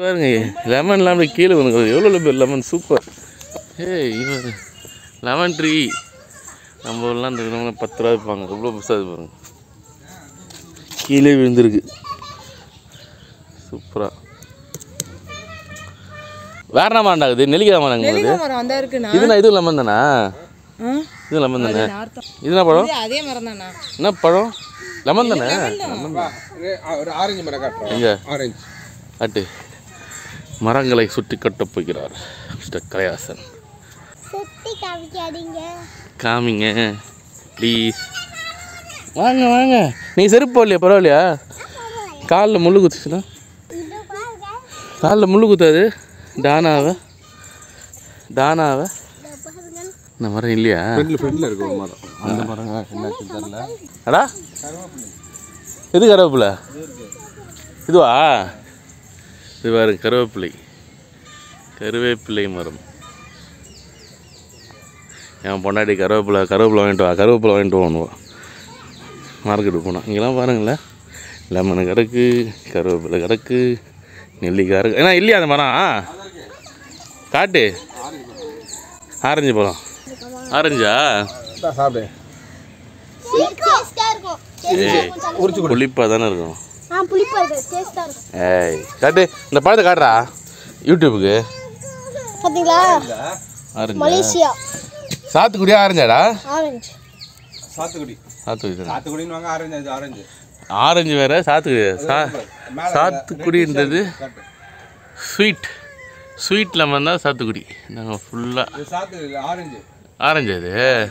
பாருங்க லெமன்லாம் அப்படியே கீழே வந்து எவ்வளோ பேர் லெமன் சூப்பர் ஏய் இவர் லெமன் ட்ரீ நம்ம ஊர்லாம் இந்த விதமாக பத்து ரூபா விற்பாங்க எவ்வளோ பெருசாக இது பாருங்க கீழே விழுந்திருக்கு சூப்பராக வேற என்ன மாண்டாகுது நெல்லிக்காய் மாண்டாங்க நெல்லிக்காய் மரம் அந்த இருக்குண்ணா இதுனா இது லெமன் தானா ஆ? இது லெமன் தானே நார்த்தம். இது என்ன பழம் இது அதே மரம் தானா என்ன பழம் லெமன் தானே ஒரு ஆரஞ்சு மரம் காட்டுறோம் எங்க ஆரஞ்சு அட்டு மரங்களை சுட்டி கட்டப் போகிறார் மிஸ்டர் கலையாசன் சுத்தி காமிக்காதீங்க காமிங்க ப்ளீஸ் வாங்க வாங்க நீ செருப்பு போடலையா பரவாயில்லையா காலில் முள்ளு குத்துச்சுன்னா இது பாருங்க காலில் முள்ளு குத்தாது டானாவை டானாவை இதை பாருங்க இந்த மரம் இல்லையா ஃப்ரெண்ட்ல ஃப்ரெண்ட்ல இருக்கு ஒரு மரம் அந்த மரம் என்னாச்சு தெரியல அடா எது கருவேப்பிலை இதுவா இது பாருங்க கருவேப்பிலை கருவேப்பிலை மரம் என் பொண்டாட்டி கருவேப்பிலை கருவேப்பிலை வாங்கிட்டு வா கருவேப்பிலை வாங்கிட்டு வாங்குவா மார்க்கெட்டு போனோம் இங்கெல்லாம் பாருங்களேன் லெமன் கிடக்கு கருவேப்பிலை கிடக்கு நெல்லிக்காய் இருக்கு ஏன்னா இல்லையா அந்த மரம் காட்டு ஆரஞ்சு பழம் ஆரஞ்சா சாப்பிடு டேஸ்டா இருக்கும் ஏய் புளிப்பாக தானே இருக்கும் ஆ புளிப்பா இருக்கு டேஸ்டா இருக்கும் ஏய் காட்டு இந்த பழத்தை காட்டுறா யூடியூபுக்கு பாத்தீங்களா ஆரஞ்சு மலேசியா சாத்துக்குடியா ஆரஞ்சாடா ஆரஞ்சு சாத்துக்குடி சாத்துக்குடி தானே சாத்துக்குடின்னு வாங்க ஆரஞ்சு அது ஆரஞ்சு ஆரஞ்சு வேற சாத்துக்குடி சா சாத்துக்குடின்றது காட்டு. ஸ்வீட் ஸ்வீட் லெமன் தான் சாத்துக்குடி நாங்கள் ஃபுல்லாக இது சாத்துக்குடி ஆரஞ்சு ஆரஞ்சு அது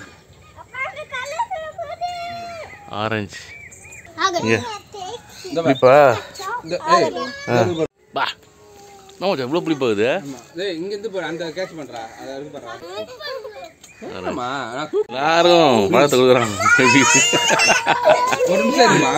ஆரஞ்சு இங்க. இந்த பாரு. புளிப்பா இந்த ஏய் பா நம்ம எவ்வளோ புளிப்பாகுது ஆமா. டேய் இங்க இருந்து பாரு அந்த கேட்ச் பண்றா அத இருக்கு பாரு ஆமா நான் கூப்பிட்டு- எல்லாரும் பழத்தை கொடுக்குறாங்க ஒரு நிமிஷம் இருமா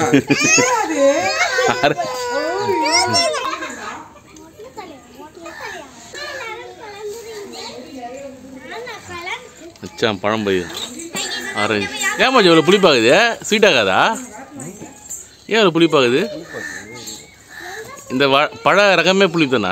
மச்சான் பழம் பை ஆரஞ்சு ஏன் மச்சான் இவ்வளோ புளிப்பாகுது ஸ்வீட் ஆகாதா ஏன் இவ்வளோ புளிப்பாகுது இந்த வ பழ ரகமே புளித்தானா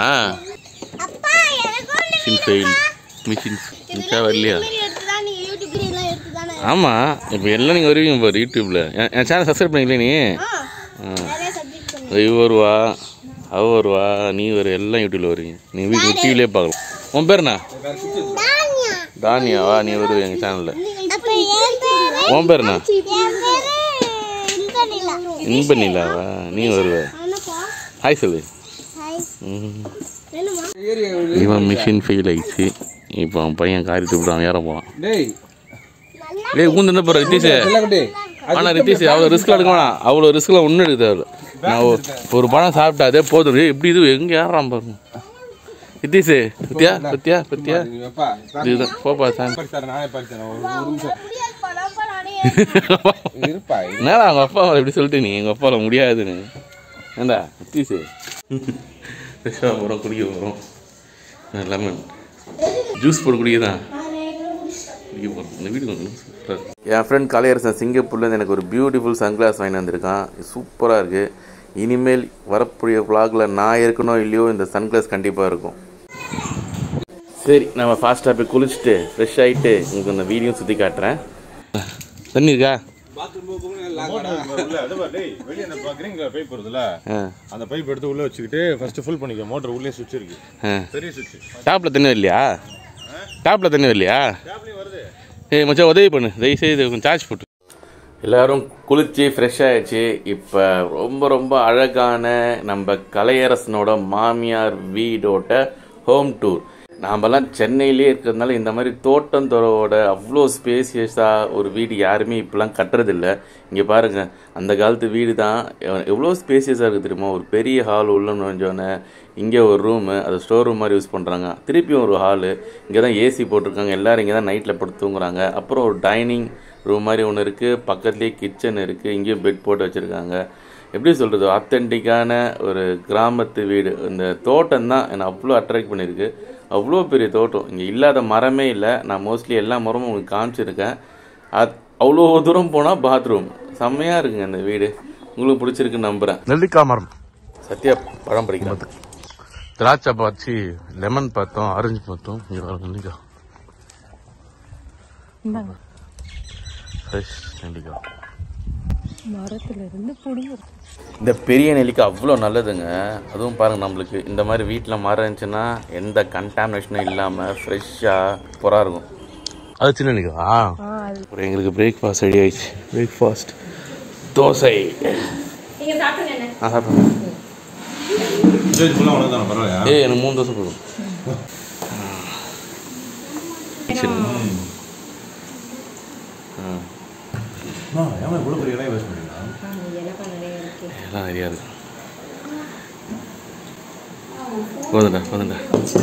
மிஷின் ஃபெயில் மிஷின் மிச்சா வரலையா எடுத்துதான் நீங்க யூடியூப்ல எல்லாம் எடுத்துதானே ஆமாம் இப்போ எல்லாம் நீங்கள் வருவீங்க பாரு யூடியூப்பில் என் என் சேனல் சப்ஸ்கிரைப் பண்ணிக்கல நீ நிறைய சப்ஜெக்ட் பண்ணுங்க இவ வருவா அவ வருவா நீ வரு எல்லாம் யூடியூப்ல வருவீங்க நீ வீட்டு டிவிலே பார்க்கலாம் உன் பேர் என்ன தானியா தானியாவா நீ வருவ எங்கள் சேனலில் அப்ப என் பேரு உன் பேர் என்ன என் பேரு இன்பநிலா இன்ப நிலாவா நீ வருவ என்னப்பா ஹாய் சொல்லு ஹாய் ம். வேணுமா ஏறி இவன் மிஷின் ஃபெயில் ஆயிடுச்சு இப்போ அவன் பையன் காரி துப்பிட்டு அவன் ஏற போவான் டேய் டேய் ஊந்து என்ன போகிற ரித்தீஷ் செல்லக்குட்டி ஆனால் ரித்தீஷ் அவ்வளோ ரிஸ்க்லாம் எடுக்க வேணாம் அவ்வளோ ரிஸ்க்லாம் ஒன்றும் எடுக்க தேவையில்ல நான் ஒரு- ஒரு பழம் சாப்பிட்டா அதே போதும் ஏய், இப்படி இது எங்கே ஏறான் பாருங்க ரித்தீஷ் பத்தியா பத்தியா பத்தியா நீ வைப்பா இதுதான் போப்பா சாமி படிச்சாரு நானே படிச்சேன் ஒரு ஒரு நிமிஷம் பழம் பழம் இருப்பா என்னடா அவங்க அப்பா அவரை எப்படி சொல்லிட்டு நீ எங்கள் அப்பாவில் முடியாதுன்னு ஏண்டா ரித்தீஷ் ஃப்ரெஷ்ஷாக போகிறோம் குடிக்க போகிறோம் லெமன் ஜூஸ் போட்டு குடிக்கதான் குடிக்க போகிறோம் இந்த வீடு கொஞ்சம் சூப்பராக இருக்கு என் ஃப்ரெண்ட் கலையரசன் சிங்கப்பூர்லேருந்து எனக்கு ஒரு பியூட்டிஃபுல் சன்கிளாஸ் வாங்கி வந்திருக்கான் சூப்பராக இருக்குது இனிமேல் வரக்கூடிய vlogல நான் இருக்கணும் இல்லையோ இந்த சன்கிளாஸ் கண்டிப்பாக இருக்கும் சரி நம்ம ஃபாஸ்ட்டாக போய் குளிச்சுட்டு ஃப்ரெஷ் ஆகிட்டு உங்களுக்கு இந்த வீடியோ சுற்றி காட்டுறேன் தண்ணி இருக்கா உள்ள அது பாரு, டேய், வெளிய அந்த ப- green color pipe வருதுல்ல, ஆ அந்த பைப் எடுத்து உள்ள வச்சுக்கிட்டு ஃபர்ஸ்ட் ஃபுல் பண்ணிக்க மோட்டர் உள்ளே சுவிட்ச் இருக்கு ஆ பெரிய சுவிட்ச் டாப்பில் தண்ணி வரலையா டாப்பில் தண்ணி வரலையா டேப்லயும் வருது ஏய் மச்சான் உதவி பண்ணு தயவு செய்து கொஞ்சம் சார்ஜ் போட்டு எல்லாரும் குளிச்சு ஃப்ரெஷ் ஆயிடுச்சு இப்போ ரொம்ப ரொம்ப அழகான நம்ம கலையரசனோட மாமியார் வீடோட ஹோம் டூர் நாமெல்லாம் சென்னையிலே இருக்கிறதுனால இந்த மாதிரி தோட்டம் துறவோட அவ்வளோ ஸ்பேசியஸாக ஒரு வீடு யாருமே இப்போலாம் கட்டுறதில்ல இங்கே பாருங்க அந்த காலத்து வீடு தான் எவ்வளோ ஸ்பேசியஸாக இருக்குது தெரியுமா ஒரு பெரிய ஹால் உள்ள நுழைஞ்சோன்னே இங்கே ஒரு ரூமு அது ஸ்டோர் ரூம் மாதிரி யூஸ் பண்ணுறாங்க திருப்பியும் ஒரு ஹாலு இங்கே தான் ஏசி போட்டிருக்காங்க எல்லாரும் இங்கே தான் நைட்டில் படுத்து தூங்குறாங்க அப்புறம் ஒரு டைனிங் ரூம் மாதிரி ஒன்று இருக்குது பக்கத்துலேயே கிச்சன் இருக்குது இங்கேயும் பெட் போட்டு வச்சுருக்காங்க எப்படி சொல்கிறது ஆத்தென்டிக்கான ஒரு கிராமத்து வீடு இந்த தோட்டம் தான் என்னை அவ்வளோ அட்ராக்ட் பண்ணியிருக்கு அவ்வளோ பெரிய தோட்டம் இங்கே இல்லாத மரமே இல்லை நான் மோஸ்ட்லி எல்லா மரமும் உங்களுக்கு காமிச்சிருக்கேன் அது அவ்வளோ தூரம் போனால் பாத்ரூம் செம்மையாக இருக்குங்க இந்த வீடு உங்களுக்கு பிடிச்சிருக்குன்னு நம்புகிறேன் நெல்லிக்காய் மரம் சத்யா பழம் படிக்கிறது திராட்சை பார்த்து லெமன் பார்த்தோம் ஆரஞ்சு பார்த்தோம் இங்கே வர நெல்லிக்காய் ஃப்ரெஷ் நெல்லிக்காய் மரத்துல இருந்து புடுங்க இந்த பெரிய நெல்லிக்காய் அவ்வளோ நல்லதுங்க அதுவும் பாருங்க நம்மளுக்கு இந்த மாதிரி வீட்டில் மரம் இருந்துச்சுன்னா எந்த கண்டாமினேஷனும் இல்லாமல் ஃப்ரெஷ்ஷாக புறா இருக்கும் அது சின்ன நெல்லிக்காய் அப்புறம் எங்களுக்கு பிரேக்ஃபாஸ்ட் ரெடி ஆயிடுச்சு பிரேக்ஃபாஸ்ட் தோசை ஆ சாப்பிடுங்க ஃபுல்லாக உனக்கு தானே பரவாயில்லையா ஏய் எனக்கு மூணு தோசை போதும் சரி அம்மா, ஏம்மா இவ்வளோ பெரிய இலையை வேஸ்ட் பண்ணிங்களா எல்லாம் நிறையா இருக்கு போதுண்டா போதுண்டா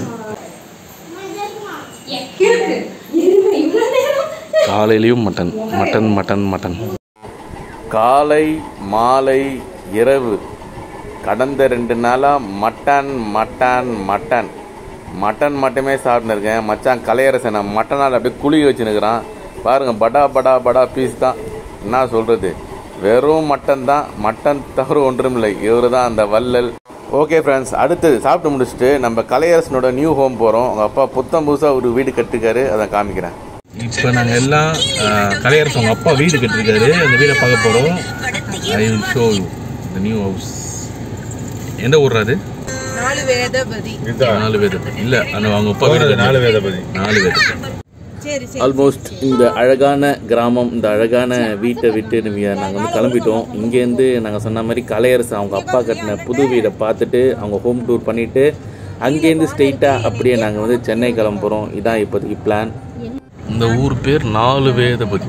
காலையிலையும் மட்டன் மட்டன் மட்டன் மட்டன் காலை மாலை இரவு கடந்த ரெண்டு நாளாக மட்டன் மட்டன் மட்டன் மட்டன் மட்டுமே சாப்பிட்டுன்னு இருக்கேன் மச்சான் கலையரசன் நான் மட்டனால் அப்படியே குளிக்க வச்சுன்னுக்குறான் பாருங்கள் படா படா படா பீஸ் தான் என்ன சொல்கிறது வெறும் மட்டன் தான் மட்டன் தவிர ஒன்றும் இல்லை இவர் தான் அந்த வள்ளல் ஓகே ஃப்ரெண்ட்ஸ் அடுத்தது சாப்பிட்டு முடிச்சுட்டு நம்ம கலையரசனோட நியூ ஹோம் போகிறோம் அவங்க அப்பா புத்தம் புதுசாக ஒரு வீடு கட்டிருக்காரு அதை காமிக்கிறேன் இப்போ நாங்கள் எல்லாம் கலையரசு அவங்க அப்பா வீடு கட்டிருக்காரு அந்த வீடை பார்க்க போகிறோம் I will show you the new house எந்த ஊர் அது நாலு வேதபதி நாலு பேர் இல்லை அந்த அவங்க அப்பா வீடு போகிறது நாலு வேதபதி நாலு பேர் சரி சரி ஆல்மோஸ்ட் இந்த அழகான கிராமம் இந்த அழகான வீட்டை விட்டு நம்ம நாங்கள் வந்து கிளம்பிட்டோம் இங்கேருந்து நாங்கள் சொன்ன மாதிரி கலையரசு அவங்க அப்பா கட்டின புது வீடை பார்த்துட்டு அவங்க ஹோம் டூர் பண்ணிவிட்டு அங்கேருந்து ஸ்ட்ரெயிட்டாக அப்படியே நாங்கள் வந்து சென்னை கிளம்ப போகிறோம் இதான் இப்போதைக்கு பிளான் இந்த ஊர் பேர் நாலு வேதபதி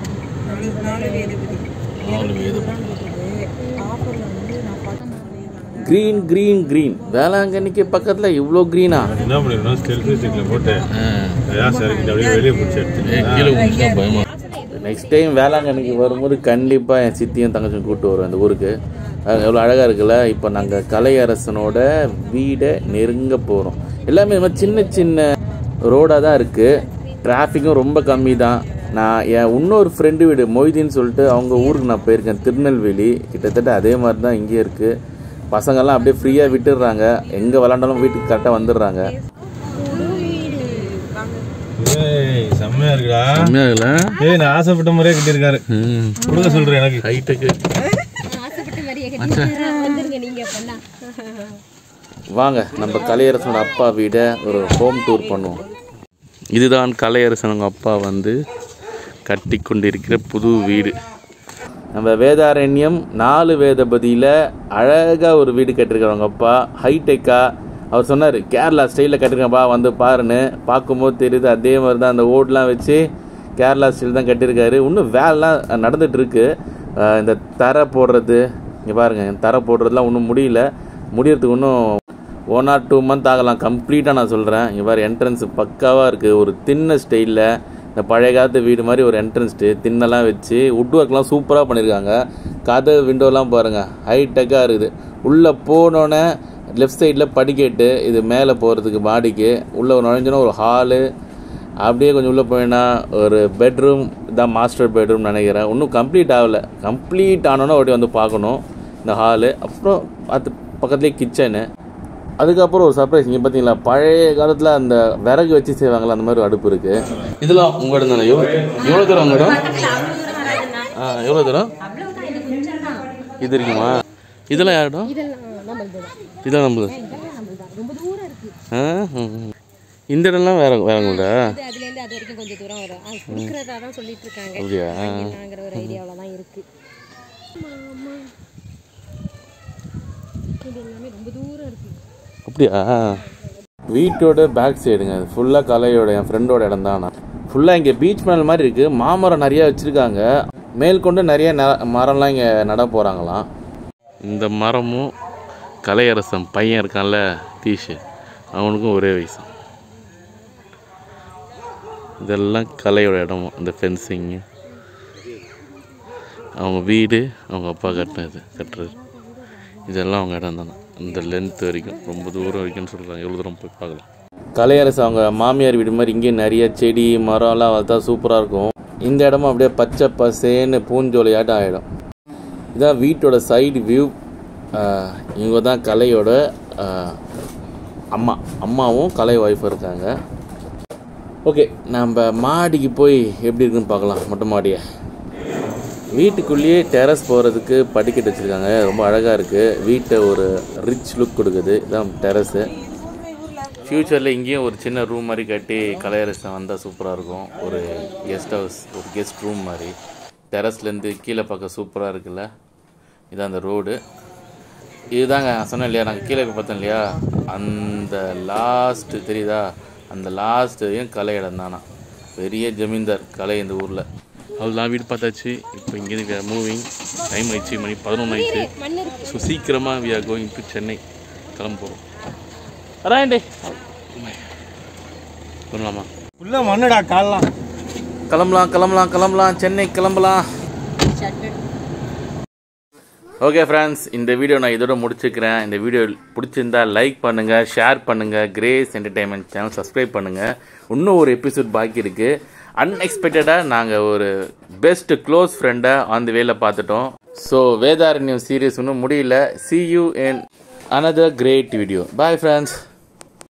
நாலு வேதபதி க்ரீன் க்ரீன் க்ரீன் வேளாங்கண்ணிக்கு பக்கத்தில் இவ்வளோ க்ரீனா என்ன பண்ணிருந்தோம் செல்ஃபி ஸ்டிக்கில் போட்டு ஏன் சரி அப்படியே வெளியே பிடிச்சி எடுத்து கீழே பயமா நெக்ஸ்ட் டைம் வேளாங்கண்ணிக்கு வரும்போது கண்டிப்பாக என் சித்தியும் தங்கச்சியும் கூப்பிட்டு வருவேன் இந்த ஊருக்கு அது எவ்வளோ அழகாக இருக்குல்ல இப்போ நாங்கள் கலையரசனோட வீடை நெருங்க போகிறோம் எல்லாமே இந்த மாதிரி சின்ன சின்ன ரோடாக தான் இருக்குது டிராஃபிக்கும் ரொம்ப கம்மி தான் நான் என் இன்னொரு ஃப்ரெண்டு வீடு மொய்தீன்னு சொல்லிட்டு அவங்க ஊருக்கு நான் போயிருக்கேன் திருநெல்வேலி கிட்டத்தட்ட அதே மாதிரி தான் இங்கே இருக்குது பசங்கள்லாம் அப்படியே ஃப்ரீயாக விட்டுடுறாங்க எங்கே விளாண்டாலும் வீட்டுக்கு கரெக்டாக வந்துடுறாங்க ஏய் செம்மையா இருக்குடா உண்மையாகல ஏய் நான் ஆசைப்பட்ட முறையே கட்டியிருக்காரு கொடுக்க சொல்றேன் எனக்கு ஹைட்டுக்கு வந்துருங்க நீங்க பண்ணா வாங்க நம்ம கலையரசனோட அப்பா வீடை ஒரு ஹோம் டூர் பண்ணுவோம் இதுதான் கலையரசன் அவங்க அப்பா வந்து கட்டி கொண்டிருக்கிற புது வீடு நம்ம வேதாரண்யம் நாலு வேதபதியில் அழகாக ஒரு வீடு கட்டிருக்காரு அவங்க அப்பா ஹைடெக்காக அவர் சொன்னார் கேரளா ஸ்டைலில் கட்டிருக்கப்பா வந்து பாருன்னு பார்க்கும்போது தெரியுது அதே மாதிரி தான் அந்த ஓடெலாம் வச்சு கேரளா ஸ்டைல் தான் கட்டியிருக்காரு இன்னும் வேலைலாம் நடந்துட்டு இருக்கு அஹ் இந்த தரை போடுறது இங்கே பாருங்கள் தரை போடுறதுலாம் ஒன்றும் முடியல முடியறதுக்கு இன்னும் ஒன் ஆர் டூ மந்த் ஆகலாம் கம்ப்ளீட்டாக நான் சொல்கிறேன் இங்கே பாரு என்ட்ரன்ஸ் பக்காவாக இருக்குது ஒரு தின்ன ஸ்டைலில் இந்த பழைய காலத்து வீடு மாதிரி ஒரு என்ட்ரன்ஸ்ட்டு திண்ணெல்லாம் வச்சு உட் ஒர்க்லாம் சூப்பராக பண்ணியிருக்காங்க கதை விண்டோலாம் பாருங்கள் ஹைடெக்காக இருக்குது உள்ளே போனோன்னே லெஃப்ட் சைடில் படிக்கட்டு இது மேலே போகிறதுக்கு மாடிக்கு உள்ளே நுழைஞ்சோன்னா ஒரு ஹாலு அப்படியே கொஞ்சம் உள்ளே போயினா ஒரு பெட்ரூம் தான் மாஸ்டர் பெட்ரூம் நினைக்கிறேன் இன்னும் கம்ப்ளீட் ஆகலை கம்ப்ளீட் ஆனோன்னா ஓடி வந்து பார்க்கணும் இந்த ஹாலு அப்புறம் அது பக்கத்துலேயே கிச்சனு அதுக்கப்புறம் ஒரு சர்ப்ரைஸ் இங்கே பார்த்தீங்களா பழைய காலத்தில் அந்த விறகு வச்சு செய்வாங்களா அந்த மாதிரி ஒரு அடுப்பு இருக்குது இதெல்லாம் உங்களோட தானே எவ்வளோ எவ்வளோ தூரம் உங்களோட ஆ எவ்வளோ தூரம் இது இருக்குமா இதெல்லாம் யாரிடம் இதெல்லாம் நம்மளது ஆ ம், ம். இந்த இடம்லாம் வேற வேறங்களா அதுல இருந்து அது வரைக்கும் கொஞ்சம் தூரம் வரும் அது குடுக்கறதா தான் சொல்லிட்டு இருக்காங்க அப்படியா வாங்கிடலாங்கிற ஒரு ஐடியாவில தான் இருக்கு இது எல்லாமே ரொம்ப தூரம் இருக்கு அப்படியா வீட்டோட பேக் சைடுங்க அது ஃபுல்லாக கலையோட என் ஃப்ரெண்டோட இடம் தான் ஃபுல்லாக இங்கே பீச் மேல் மாதிரி இருக்குது மாமரம் நிறையா வச்சுருக்காங்க மேற்கொண்டு நிறைய ந- மரம்லாம் இங்கே நட போகிறாங்களாம் இந்த மரமும் கலையரசன் பையன் இருக்கான்ல தீஷு அவனுக்கும் ஒரே வயசு இதெல்லாம் கலையோட இடம் இந்த ஃபென்சிங்கு அவங்க வீடு அவங்க அப்பா கட்டினது கட்டுறது இதெல்லாம் அவங்க இடம் தானே இந்த லென்த் வரைக்கும் ரொம்ப தூரம் வரைக்கும்னு சொல்கிறாங்க எவ்வளோ தூரம் போய் பார்க்கலாம் கலையரசு அவங்க மாமியார் வீடு மாதிரி இங்கே நிறைய செடி மரம்லாம் வளர்த்தா சூப்பராக இருக்கும் இந்த இடமும் அப்படியே பச்சை பசேன்னு பூஞ்சோலையாட்டம் ஆகிடும் இதான் வீட்டோட சைடு வியூ இவங்க தான் கலையோட ஆஹ், அம்மா அம்மாவும் கலை ஒய்ஃபும் இருக்காங்க ஓகே நம்ம மாடிக்கு போய் எப்படி இருக்குன்னு பார்க்கலாம் மொட்டை மாடியை வீட்டுக்குள்ளேயே டெரஸ் போகிறதுக்கு படிக்கட்டு வச்சுருக்காங்க ரொம்ப அழகாக இருக்குது வீட்டை ஒரு ரிச் லுக் கொடுக்குது இதான் டெரஸு ஃப்யூச்சரில் இங்கேயும் ஒரு சின்ன ரூம் மாதிரி கட்டி கலையரசம் வந்தால் சூப்பராக இருக்கும் ஒரு கெஸ்ட் ஹவுஸ் ஒரு கெஸ்ட் ரூம் மாதிரி டெரஸ்லேருந்து கீழே பார்க்க சூப்பராக இருக்குல்ல இதான் அந்த ரோடு இதுதாங்க நான் சொன்னேன் இல்லையா நாங்கள் கீழே போய் பார்த்தோம் இல்லையா அந்த லாஸ்ட்டு தெரியுதா அந்த லாஸ்ட்டையும் கலை இடம் தானா பெரிய ஜமீன்தார் கலை இந்த ஊரில் அவ்வளோதான் வீடு பார்த்தாச்சு இப்போ இங்கேருந்து மூவிங் டைம் ஆயிடுச்சு மணி பதினொன்று ஆயிடுச்சு மண் இருக்கு ஸோ சீக்கிரமாக we are going to Chennai கிளம்ப போகிறோம் வராண்டே சொல்லலாமா உள்ள மண்ணுடா கால்லாம் கிளம்பலாம் கிளம்பலாம் கிளம்பலாம் சென்னை கிளம்பலாம் ஓகே ஃப்ரெண்ட்ஸ் இந்த வீடியோ நான் இதோட முடிச்சுக்கிறேன் இந்த வீடியோ பிடிச்சிருந்தா லைக் பண்ணுங்கள் ஷேர் பண்ணுங்கள் கிரேஸ் என்டர்டைன்மெண்ட் சேனல் சப்ஸ்கிரைப் பண்ணுங்கள் இன்னும் ஒரு எபிசோட் பாக்கி இருக்குது அன்எக்ஸ்பெக்டடாக நாங்கள் ஒரு பெஸ்ட் க்ளோஸ் ஃப்ரெண்டை ஆன் தி வேல பார்த்துட்டோம் ஸோ வேதாரண்யம் சீரியஸ் இன்னும் முடியல see you in another great video bye friends